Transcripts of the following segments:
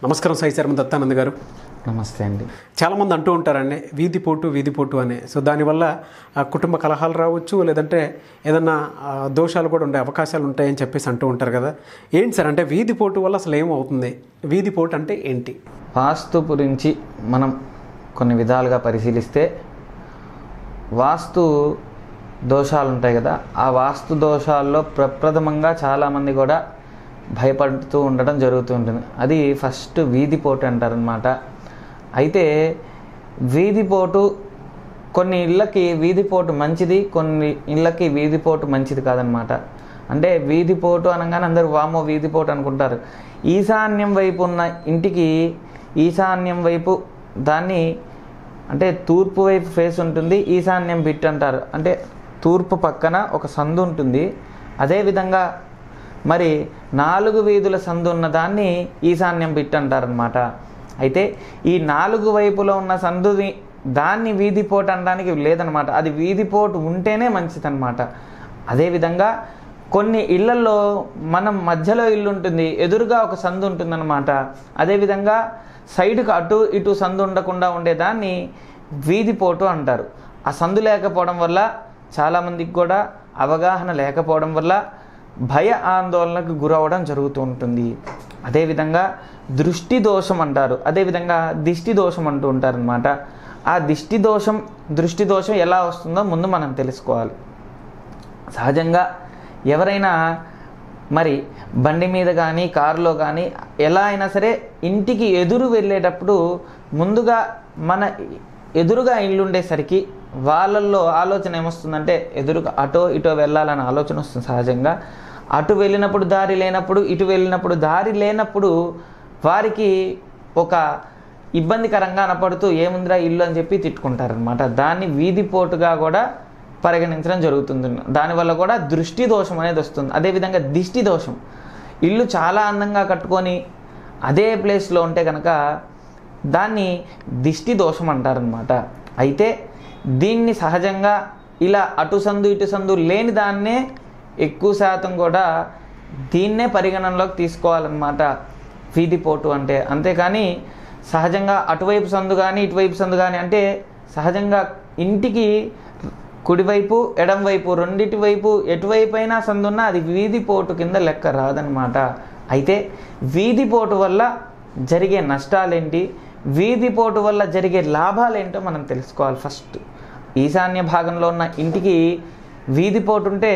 నమస్కారం సాయి శర్మ దత్తానంద్ గారు నమస్తే అండి చాలామంది అంటూ ఉంటారండి వీధి పోటు వీధి పోటు అని సో దానివల్ల ఆ, కుటుంబ కలహాలు రావచ్చు లేదంటే ఏదన్నా ఆ, దోషాలు కూడా ఉండే అవకాశాలు ఉంటాయని చెప్పేసి అంటూ ఉంటారు కదా ఏంటి సార్ అంటే వీధి పోటు వల్ల అసలు ఏమవుతుంది వీధి పోటు అంటే ఏంటి వాస్తు గురించి మనం కొన్ని విధాలుగా పరిశీలిస్తే వాస్తు దోషాలు ఉంటాయి కదా ఆ వాస్తు దోషాల్లో ప్రప్రథమంగా చాలామంది కూడా భయపడుతూ ఉండడం జరుగుతూ ఉంటుంది అది ఫస్ట్ వీధిపోటు అంటారనమాట అయితే వీధిపోటు కొన్ని ఇళ్ళకి వీధిపోటు మంచిది కొన్ని ఇళ్ళకి వీధిపోటు మంచిది కాదనమాట అంటే వీధిపోటు అనగానే అందరూ వామో వీధిపోటు అనుకుంటారు ఈశాన్యం వైపు ఉన్న ఇంటికి ఈశాన్యం వైపు దాన్ని అంటే తూర్పు వైపు ఫేస్ ఉంటుంది ఈశాన్యం బిట్ అంటారు అంటే తూర్పు పక్కన ఒక సందు ఉంటుంది అదేవిధంగా మరి నాలుగు వీధుల సందు ఉన్న దాన్ని ఈశాన్యం బిట్ అంటారనమాట అయితే ఈ నాలుగు వైపులో ఉన్న సందుని దాన్ని వీధిపోటు అనడానికి లేదనమాట అది వీధిపోటు ఉంటేనే మంచిదన్నమాట అదేవిధంగా కొన్ని ఇళ్లలో మనం మధ్యలో ఇల్లు ఉంటుంది ఎదురుగా ఒక సందు ఉంటుందన్నమాట అదేవిధంగా సైడ్కి అటు ఇటు సందు ఉండకుండా ఉండేదాన్ని వీధిపోటు అంటారు ఆ సందు లేకపోవడం వల్ల చాలామందికి కూడా అవగాహన లేకపోవడం వల్ల భయ ఆందోళనకు గురవడం జరుగుతూ ఉంటుంది అదేవిధంగా దృష్టి దోషం అంటారు అదేవిధంగా దిష్టి దోషం అంటూ ఉంటారనమాట ఆ దిష్టి దోషం దృష్టి దోషం ఎలా వస్తుందో ముందు మనం తెలుసుకోవాలి సహజంగా ఎవరైనా మరి బండి మీద కానీ కారులో కానీ ఎలా అయినా సరే ఇంటికి ఎదురు వెళ్ళేటప్పుడు ముందుగా మన ఎదురుగా ఇల్లు ఉండేసరికి వాళ్ళల్లో ఆలోచన ఏమొస్తుందంటే ఎదురుగా అటో ఇటో వెళ్ళాలనే ఆలోచన వస్తుంది సహజంగా అటు వెళ్ళినప్పుడు దారి లేనప్పుడు ఇటు వెళ్ళినప్పుడు దారి లేనప్పుడు వారికి ఒక ఇబ్బందికరంగా అనపడుతూ ఏముందిరా ఇల్లు అని చెప్పి తిట్టుకుంటారనమాట దాన్ని వీధిపోటుగా కూడా పరిగణించడం జరుగుతుంది దానివల్ల కూడా దృష్టి దోషం అనేది వస్తుంది అదేవిధంగా దిష్టి దోషం ఇల్లు చాలా అందంగా కట్టుకొని అదే ప్లేస్లో ఉంటే కనుక దాన్ని దిష్టి దోషం అంటారనమాట అయితే దీన్ని సహజంగా ఇలా అటు సందు ఇటు సందు లేని దాన్నే ఎక్కువ శాతం కూడా దీన్నే పరిగణనలోకి తీసుకోవాలన్నమాట వీధిపోటు అంటే అంతేకాని సహజంగా అటువైపు సందు కానీ ఇటువైపు సందు కానీ అంటే సహజంగా ఇంటికి కుడివైపు ఎడం వైపు రెండిటి వైపు ఎటువైపు అయినా సందున్నా అది వీధిపోటు కింద లెక్క రాదనమాట అయితే వీధిపోటు వల్ల జరిగే నష్టాలేంటి వీధిపోటు వల్ల జరిగే లాభాలేంటో మనం తెలుసుకోవాలి ఫస్ట్ ఈశాన్య భాగంలో ఉన్న ఇంటికి వీధిపోటు ఉంటే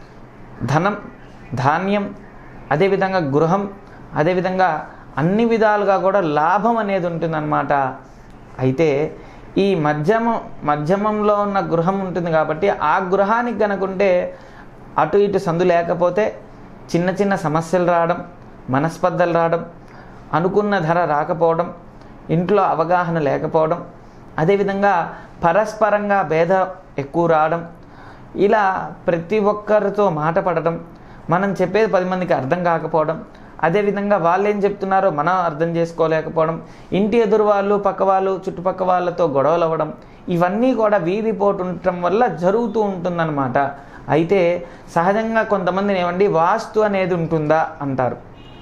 ధనం ధాన్యం అదేవిధంగా గృహం అదేవిధంగా అన్ని విధాలుగా కూడా లాభం అనేది ఉంటుందన్నమాట అయితే ఈ మధ్యమం మధ్యమంలో ఉన్న గృహం ఉంటుంది కాబట్టి ఆ గృహానికి కనుకుంటే అటు ఇటు సందు లేకపోతే చిన్న చిన్న సమస్యలు రావడం మనస్పర్ధలు రావడం అనుకున్న ధర రాకపోవడం ఇంట్లో అవగాహన లేకపోవడం అదేవిధంగా పరస్పరంగా భేద ఎక్కువ రావడం ఇలా ప్రతి ఒక్కరితో మాట పడడం మనం చెప్పేది పది మందికి అర్థం కాకపోవడం అదేవిధంగా వాళ్ళు ఏం చెప్తున్నారో మనం అర్థం చేసుకోలేకపోవడం ఇంటి ఎదురు వాళ్ళు పక్క వాళ్ళు చుట్టుపక్క వాళ్ళతో గొడవలు అవ్వడం ఇవన్నీ కూడా వీధి పోటు ఉండటం వల్ల జరుగుతూ ఉంటుందన్నమాట అయితే సహజంగా కొంతమందిని ఏమండి వాస్తు అనేది ఉంటుందా అంటారు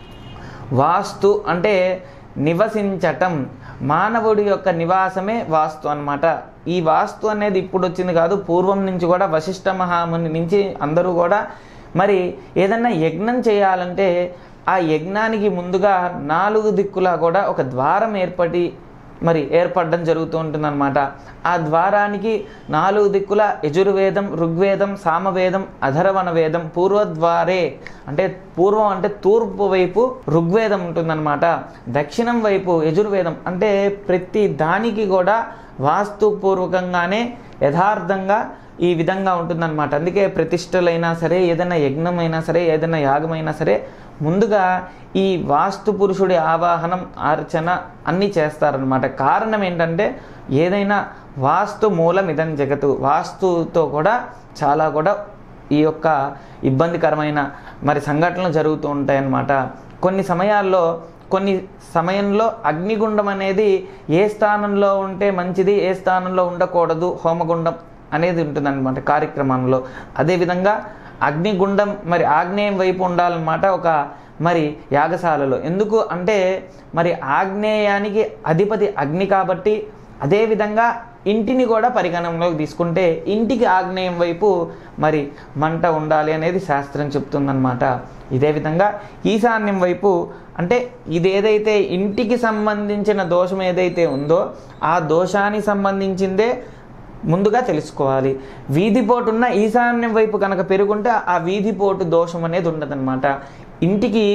వాస్తు అంటే నివసించటం మానవుడి యొక్క నివాసమే వాస్తు అన్నమాట ఈ వాస్తు అనేది ఇప్పుడు వచ్చింది కాదు పూర్వం నుంచి కూడా వశిష్ఠ మహాముని నుంచి అందరూ కూడా మరి ఏదన్నా యజ్ఞం చేయాలంటే ఆ యజ్ఞానికి ముందుగా నాలుగు దిక్కులా కూడా ఒక ద్వారం ఏర్పడి మరి ఏర్పడడం జరుగుతూ ఉంటుందన్నమాట ఆ ద్వారానికి నాలుగు దిక్కుల యజుర్వేదం ఋగ్వేదం సామవేదం అధర్వణ వేదం పూర్వద్వారే అంటే పూర్వం అంటే తూర్పు వైపు ఋగ్వేదం ఉంటుందన్నమాట దక్షిణం వైపు యజుర్వేదం అంటే ప్రతి దానికి కూడా వాస్తుపూర్వకంగానే యథార్థంగా ఈ విధంగా ఉంటుందన్నమాట అందుకే ప్రతిష్టలైనా సరే ఏదైనా యజ్ఞమైనా సరే ఏదైనా యాగమైనా సరే ముందుగా ఈ వాస్తు పురుషుడి ఆవాహనం అర్చన అన్నీ చేస్తారనమాట కారణం ఏంటంటే ఏదైనా వాస్తు మూలం ఇదం జగత్తు వాస్తుతో కూడా చాలా కూడా ఈ యొక్క ఇబ్బందికరమైన మరి సంఘటనలు జరుగుతూ ఉంటాయన్నమాట కొన్ని సమయాల్లో కొన్ని సమయంలో అగ్నిగుండం అనేది ఏ స్థానంలో ఉంటే మంచిది ఏ స్థానంలో ఉండకూడదు హోమగుండం అనేది ఉంటుందన్నమాట కార్యక్రమంలో అదేవిధంగా అగ్నిగుండం మరి ఆగ్నేయం వైపు ఉండాలన్నమాట ఒక మరి యాగశాలలో ఎందుకు అంటే మరి ఆగ్నేయానికి అధిపతి అగ్ని కాబట్టి అదేవిధంగా ఇంటిని కూడా పరిగణనలోకి తీసుకుంటే ఇంటికి ఆగ్నేయం వైపు మరి మంట ఉండాలి అనేది శాస్త్రం చెప్తుందన్నమాట ఇదే విధంగా ఈశాన్యం వైపు అంటే ఇది ఏదైతే ఇంటికి సంబంధించిన దోషం ఏదైతే ఉందో ఆ దోషానికి సంబంధించిందే ముందుగా తెలుసుకోవాలి వీధిపోటు ఉన్న ఈశాన్యం వైపు కనుక పెరుగుంటే ఆ వీధిపోటు దోషం అనేది ఉండదన్నమాట ఇంటికి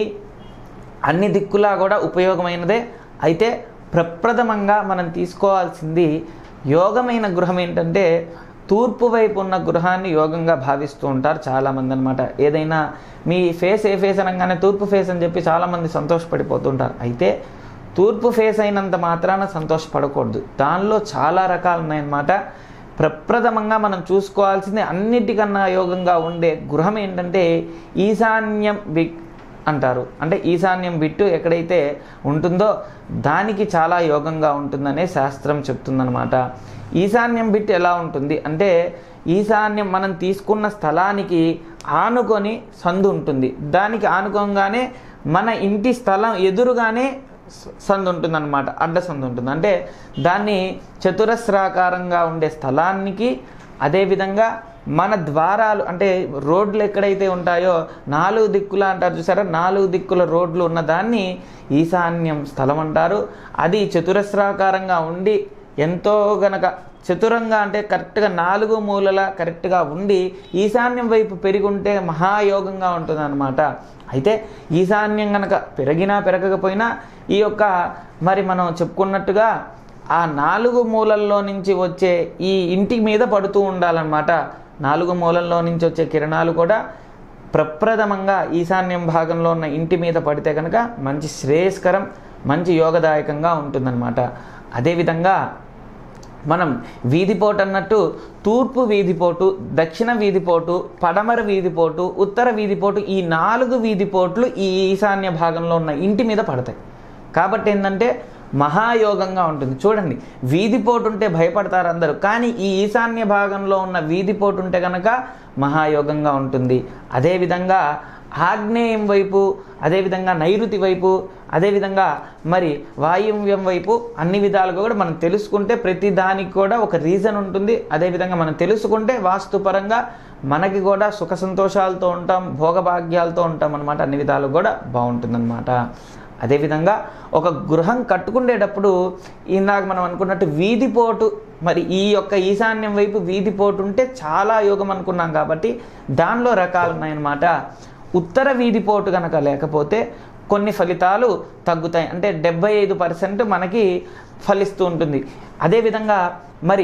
అన్ని దిక్కులా కూడా ఉపయోగమైనదే అయితే ప్రప్రథమంగా మనం తీసుకోవాల్సింది యోగమైన గృహం ఏంటంటే తూర్పు వైపు ఉన్న గృహాన్ని యోగంగా భావిస్తూ ఉంటారు చాలామంది అనమాట ఏదైనా మీ ఫేస్ ఏ ఫేస్ అనగానే తూర్పు ఫేస్ అని చెప్పి చాలామంది సంతోషపడిపోతుంటారు అయితే తూర్పు ఫేస్ అయినంత మాత్రాన సంతోషపడకూడదు దానిలో చాలా రకాలు ఉన్నాయన్నమాట ప్రప్రథమంగా మనం చూసుకోవాల్సింది అన్నిటికన్నా యోగంగా ఉండే గృహం ఏంటంటే ఈశాన్యం వి అంటారు అంటే ఈశాన్యం బిట్టు ఎక్కడైతే ఉంటుందో దానికి చాలా యోగంగా ఉంటుందనే శాస్త్రం చెప్తుందనమాట ఈశాన్యం బిట్ ఎలా ఉంటుంది అంటే ఈశాన్యం మనం తీసుకున్న స్థలానికి ఆనుకొని సందు ఉంటుంది దానికి ఆనుకోగానే మన ఇంటి స్థలం ఎదురుగానే స- సందు ఉంటుందన్నమాట అడ్డ సందు ఉంటుంది అంటే దాన్ని చతురస్రాకారంగా ఉండే స్థలానికి అదేవిధంగా మన ద్వారాలు అంటే రోడ్లు ఎక్కడైతే ఉంటాయో నాలుగు దిక్కుల అంటారు చూసారా నాలుగు దిక్కుల రోడ్లు ఉన్న దాన్ని ఈశాన్యం స్థలం అంటారు అది చతురస్రాకారంగా ఉండి ఎంతో గనక చతురంగా అంటే కరెక్ట్గా నాలుగు మూలల కరెక్ట్గా ఉండి ఈశాన్యం వైపు పెరిగుంటే మహాయోగంగా ఉంటుందన్నమాట అయితే ఈశాన్యం కనుక పెరిగినా పెరగకపోయినా ఈ యొక్క మరి మనం చెప్పుకున్నట్టుగా ఆ నాలుగు మూలల్లో నుంచి వచ్చే ఈ ఇంటి మీద పడుతూ ఉండాలన్నమాట నాలుగు మూలల్లో నుంచి వచ్చే కిరణాలు కూడా ప్రప్రథమంగా ఈశాన్యం భాగంలో ఉన్న ఇంటి మీద పడితే కనుక మంచి శ్రేయస్కరం మంచి యోగదాయకంగా ఉంటుందన్నమాట అదేవిధంగా మనం వీధిపోటు అన్నట్టు తూర్పు వీధిపోటు దక్షిణ వీధిపోటు పడమర వీధిపోటు ఉత్తర వీధిపోటు ఈ నాలుగు వీధిపోట్లు ఈ ఈశాన్య భాగంలో ఉన్న ఇంటి మీద పడతాయి కాబట్టి ఏంటంటే మహాయోగంగా ఉంటుంది చూడండి వీధిపోటు ఉంటే భయపడతారు అందరూ కానీ ఈ ఈశాన్య భాగంలో ఉన్న వీధిపోటు ఉంటే కనుక మహాయోగంగా ఉంటుంది అదేవిధంగా ఆగ్నేయం వైపు అదేవిధంగా నైరుతి వైపు అదేవిధంగా మరి వాయువ్యం వైపు అన్ని విధాలుగా కూడా మనం తెలుసుకుంటే ప్రతి దానికి కూడా ఒక రీజన్ ఉంటుంది అదేవిధంగా మనం తెలుసుకుంటే వాస్తుపరంగా మనకి కూడా సుఖ సంతోషాలతో ఉంటాం భోగభాగ్యాలతో ఉంటాం అనమాట అన్ని విధాలు కూడా బాగుంటుందన్నమాట అదేవిధంగా ఒక గృహం కట్టుకునేటప్పుడు ఇందాక మనం అనుకున్నట్టు వీధిపోటు మరి ఈ యొక్క ఈశాన్యం వైపు వీధిపోటు ఉంటే చాలా యోగం అనుకున్నాం కాబట్టి దానిలో రకాలు ఉన్నాయన్నమాట ఉత్తర వీధిపోటు కనుక లేకపోతే కొన్ని ఫలితాలు తగ్గుతాయి అంటే డెబ్బై ఐదు పర్సెంట్ మనకి ఫలిస్తూ ఉంటుంది అదేవిధంగా మరి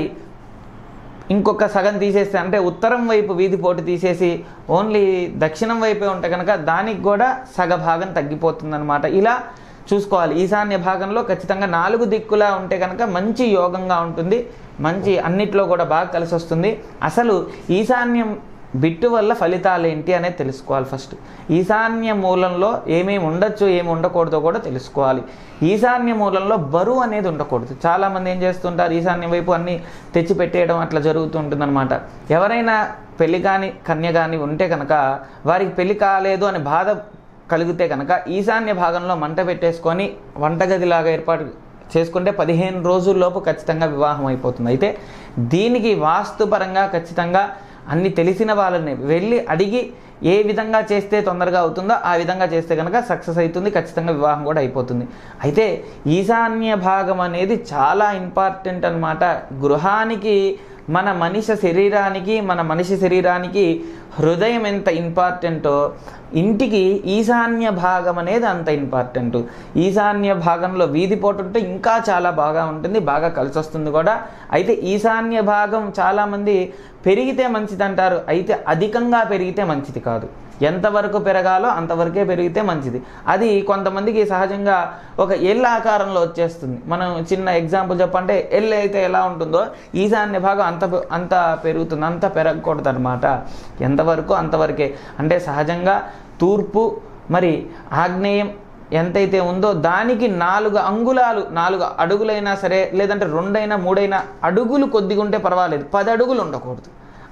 ఇంకొక సగం తీసేస్తే అంటే ఉత్తరం వైపు వీధి పోటు తీసేసి ఓన్లీ దక్షిణం వైపే ఉంటే కనుక దానికి కూడా సగ భాగం తగ్గిపోతుందన్నమాట ఇలా చూసుకోవాలి ఈశాన్య భాగంలో ఖచ్చితంగా నాలుగు దిక్కులా ఉంటే కనుక మంచి యోగంగా ఉంటుంది మంచి అన్నిట్లో కూడా బాగా కలిసి వస్తుంది అసలు ఈశాన్యం బిట్టు వల్ల ఫలితాలు ఏంటి అనేది తెలుసుకోవాలి ఫస్ట్ ఈశాన్య మూలంలో ఏమేమి ఉండొచ్చు ఏమి ఉండకూడదో కూడా తెలుసుకోవాలి ఈశాన్య మూలంలో బరువు అనేది ఉండకూడదు చాలామంది ఏం చేస్తుంటారు ఈశాన్యం వైపు అన్ని తెచ్చి పెట్టేయడం అట్లా జరుగుతూ ఉంటుందన్నమాట ఎవరైనా పెళ్లి కానీ కన్య కానీ ఉంటే కనుక వారికి పెళ్లి కాలేదు అని బాధ కలిగితే కనుక ఈశాన్య భాగంలో మంట పెట్టేసుకొని వంటగదిలాగా ఏర్పాటు చేసుకుంటే పదిహేను రోజుల్లోపు ఖచ్చితంగా వివాహం అయిపోతుంది అయితే దీనికి వాస్తుపరంగా ఖచ్చితంగా అన్ని తెలిసిన వాళ్ళని వెళ్ళి అడిగి ఏ విధంగా చేస్తే తొందరగా అవుతుందో ఆ విధంగా చేస్తే కనుక సక్సెస్ అవుతుంది ఖచ్చితంగా వివాహం కూడా అయిపోతుంది అయితే ఈశాన్య భాగం అనేది చాలా ఇంపార్టెంట్ అన్నమాట గృహానికి మన మనిషి శరీరానికి మన మనిషి శరీరానికి హృదయం ఎంత ఇంపార్టెంటో ఇంటికి ఈశాన్య భాగం అనేది అంత ఇంపార్టెంట్ ఈశాన్య భాగంలో వీధి పోటు ఉంటే ఇంకా చాలా బాగా ఉంటుంది బాగా కలిసి వస్తుంది కూడా అయితే ఈశాన్య భాగం చాలామంది పెరిగితే మంచిది అంటారు అయితే అధికంగా పెరిగితే మంచిది కాదు ఎంతవరకు పెరగాలో అంతవరకే పెరిగితే మంచిది అది కొంతమందికి సహజంగా ఒక ఎల్ ఆకారంలో వచ్చేస్తుంది మనం చిన్న ఎగ్జాంపుల్ చెప్పంటే ఎల్ అయితే ఎలా ఉంటుందో ఈశాన్య భాగం అంత అంత పెరుగుతుంది అంత పెరగకూడదు అనమాట ఎంతవరకు అంతవరకే అంటే సహజంగా తూర్పు మరి ఆగ్నేయం ఎంతైతే ఉందో దానికి నాలుగు అంగుళాలు నాలుగు అడుగులైనా సరే లేదంటే రెండైనా మూడైనా అడుగులు కొద్దిగా ఉంటే పర్వాలేదు పది అడుగులు ఉండకూడదు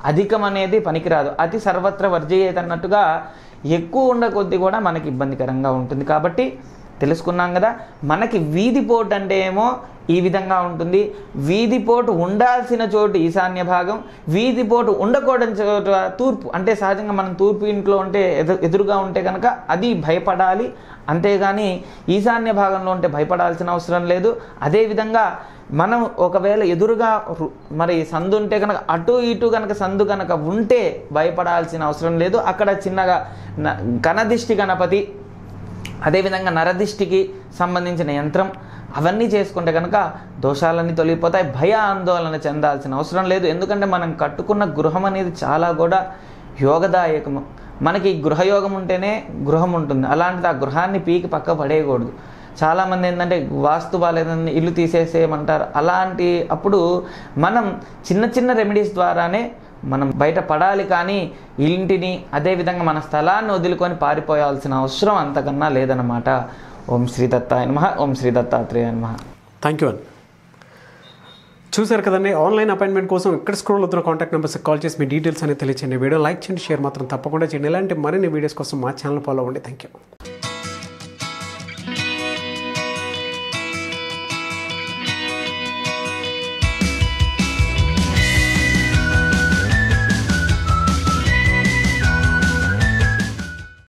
అధికం అనేది పనికిరాదు అతి సర్వత్ర వర్జయేత్ అన్నట్టుగా ఎక్కువ ఉండ కొద్దీ కూడా మనకి ఇబ్బందికరంగా ఉంటుంది కాబట్టి తెలుసుకున్నాం కదా మనకి వీధి పోటు అంటే ఏమో ఈ విధంగా ఉంటుంది వీధి పోటు ఉండాల్సిన చోటు ఈశాన్య భాగం వీధి పోటు ఉండకూడని చోటు తూర్పు అంటే సహజంగా మనం తూర్పు ఇంట్లో ఉంటే ఎదు ఎదురుగా ఉంటే కనుక అది భయపడాలి అంతేగాని ఈశాన్య భాగంలో ఉంటే భయపడాల్సిన అవసరం లేదు అదేవిధంగా మనం ఒకవేళ ఎదురుగా రు- మరి సందు ఉంటే కనుక అటు ఇటు కనుక సందు కనుక ఉంటే భయపడాల్సిన అవసరం లేదు అక్కడ చిన్నగా న- ఘనదిష్టి గణపతి అదేవిధంగా నరదిష్టికి సంబంధించిన యంత్రం అవన్నీ చేసుకుంటే కనుక దోషాలన్నీ తొలగిపోతాయి భయ ఆందోళన చెందాల్సిన అవసరం లేదు ఎందుకంటే మనం కట్టుకున్న గృహం అనేది చాలా కూడా యోగదాయకము మనకి గృహయోగం ఉంటేనే గృహం ఉంటుంది అలాంటిది ఆ గృహాన్ని పీకి పక్క పడేయకూడదు చాలామంది ఏంటంటే వాస్తు బాగాలేదని ఇల్లు తీసేసేయమంటారు అలాంటి అప్పుడు మనం చిన్న చిన్న రెమెడీస్ ద్వారానే మనం బయట పడాలి కానీ ఇంటిని అదేవిధంగా మన స్థలాన్ని వదులుకొని పారిపోయాల్సిన అవసరం అంతకన్నా లేదన్నమాట ఓం శ్రీ దత్తాయ నమః ఓం శ్రీ దత్తాత్రేయ నమః థ్యాంక్ యూ అండి చూసారు కదండి ఆన్లైన్ అపాయింట్మెంట్ కోసం ఇక్కడ స్క్రోల్ అవుతున్న కాంటాక్ట్ నెంబర్స్ కాల్ చేసి మీ డీటెయిల్స్ అనేది తెలియచేయండి వీడియో లైక్ చేయండి షేర్ మాత్రం తప్పకుండా చేయండి ఇలాంటి మరిన్ని వీడియోస్ కోసం మా ఛానల్ ఫాలో అవ్వండి థ్యాంక్ యూ